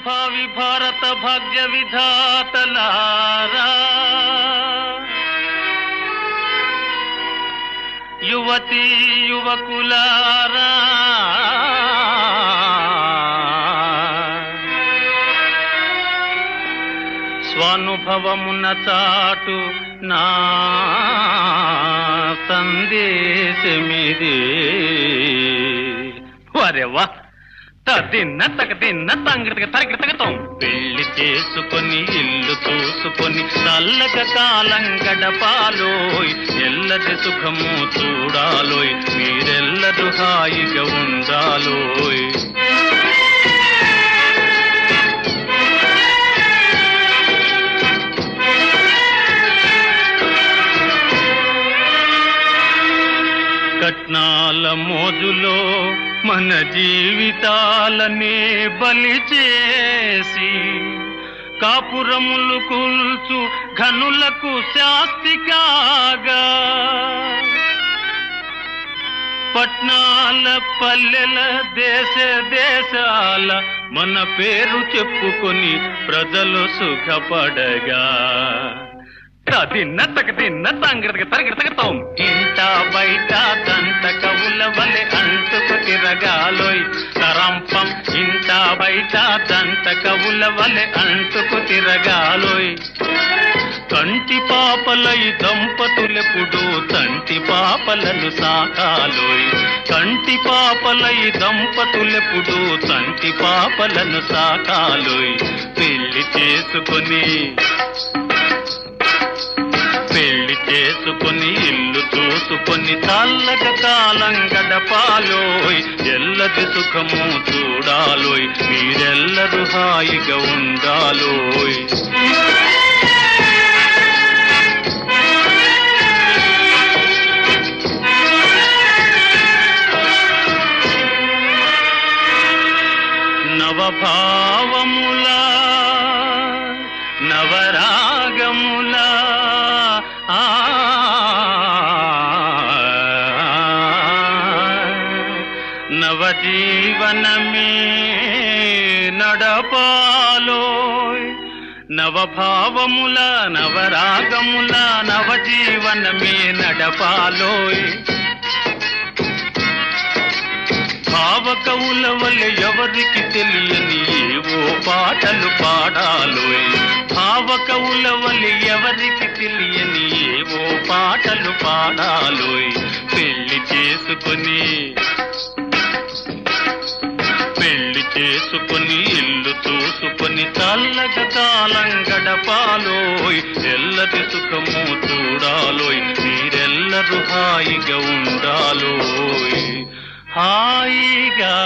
భావి భారత భాగ్య విధాతలారా యువతీ యువకులారా స్వానుభవమున చాటు నా సందేశమిది వరెవా తిన్న తగ తిన్న తంగిడతగ తరగిడతగతం పెళ్లి చేసుకొని ఇల్లు చూసుకొని చల్లగ కాలం గడపాలోయ్ ఎల్లది సుఖము చూడాలోయ్ మీరెల్లరూ హాయిగా ఉండాలోయ్ కట్నాల మోజులో మన జీవితాలనే బలి చేసి కాపురములు కూల్చు ఘనులకు శాస్తి కాగా పట్నాల పల్లెల దేశ దేశాల మన పేరు చెప్పుకొని ప్రజలు సుఖపడగా తిన్న తగ తిన్న తంగిడతగ తరగిడతగతాం ఇంట బయట దంత కవుల వలె అంటుకు తిరగాలోయ్ తరంపం ఇంట బయట దంత కవుల వలె అంటుకు తిరగాలోయ్ కంటి పాపలై దంపతులెప్పుడు తంటి పాపలను సాకాలోయ్ కంటి పాపలై దంపతులెప్పుడు తంటి పాపలను సాకాలోయ్ పెళ్లి చేసుకొని పెళ్లి చేసుకొని ఇల్లు చూసుకొని చల్లగా కాలం గడపాలోయ్ ఎల్లది సుఖము చూడాలోయ్ మీరెల్లరూ హాయిగా ఉండాలోయ్ నవభావముల నవరాగముల ఆ నవజీవనమే నడపాలోయ్ నవభావముల నవరాగముల నవజీవనమే నడపాలోయ్ భావకవుల వల్లే ఎవరికి తెలియని ఏవో పాటలు పాడాలోయ్ భావకవుల వల్లే ఎవరికి తెలియని ఏవో పాటలు పాడాలోయ్ పెళ్లి చేసుకొని పెళ్లి చేసుకొని ఇల్లు చూసుకొని చల్లగా కాలం గడపాలోయ్ ఎల్లది సుఖము చూడాలోయ్ మీరెల్లరూ హాయిగా ఉండాలోయ్ హాయిగా